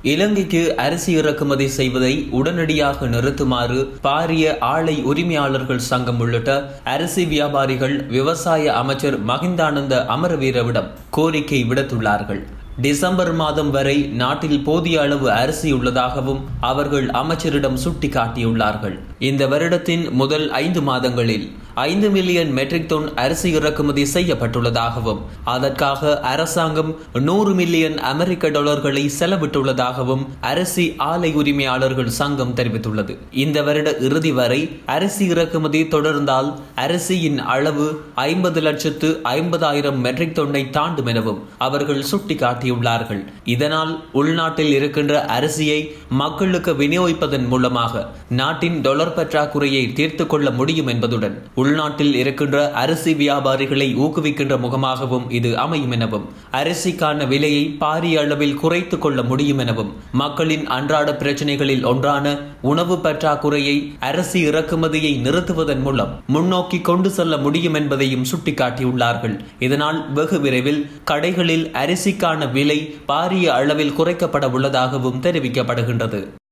இலங்கைக்கு அரிசி இறக்குமதி செய்வதை உடனடியாக நிறுத்துமாறு பாரிய ஆலை உரிமையாளர்கள் சங்கம் உள்ளிட்ட அரிசி வியாபாரிகள் விவசாய அமைச்சர் மகிந்தானந்த அமரவீரவிடம் கோரிக்கை விடுத்துள்ளார்கள் டிசம்பர் மாதம் வரை நாட்டில் போதிய அளவு அரிசி உள்ளதாகவும் அவர்கள் அமைச்சரிடம் சுட்டிக்காட்டியுள்ளார்கள் இந்த வருடத்தின் முதல் ஐந்து மாதங்களில் ஐந்து மில்லியன் மெட்ரிக் டன் அரிசி இறக்குமதி செய்யப்பட்டுள்ளதாகவும் அதற்காக அரசாங்கம் நூறு மில்லியன் அமெரிக்க டாலர்களை செலவிட்டுள்ளதாகவும் அரிசி ஆலை உரிமையாளர்கள் சங்கம் தெரிவித்துள்ளது இந்த வருட இறுதி வரை அரிசி இறக்குமதி தொடர்ந்தால் அரிசியின் அளவு ஐம்பது லட்சத்து ஐம்பதாயிரம் மெட்ரிக் டன்னை தாண்டும் எனவும் அவர்கள் சுட்டிக்காட்டியுள்ளார்கள் இதனால் உள்நாட்டில் இருக்கின்ற அரிசியை மக்களுக்கு விநியோகிப்பதன் மூலமாக நாட்டின் டொலர் பற்றாக்குறையை தீர்த்து கொள்ள முடியும் என்பதுடன் உள்நாட்டில் இருக்கின்ற அரிசி வியாபாரிகளை ஊக்குவிக்கின்ற முகமாகவும் இது அமையும் எனவும் அரிசிக்கான விலையை பாரிய அளவில் குறைத்துக் கொள்ள முடியும் எனவும் மக்களின் அன்றாட பிரச்சனைகளில் ஒன்றான உணவு பற்றாக்குறையை அரிசி இறக்குமதியை நிறுத்துவதன் மூலம் முன்னோக்கி கொண்டு செல்ல முடியும் என்பதையும் சுட்டிக்காட்டியுள்ளார்கள் இதனால் வெகு விரைவில் கடைகளில் அரிசிக்கான விலை பாரிய அளவில் குறைக்கப்பட உள்ளதாகவும் தெரிவிக்கப்படுகின்றது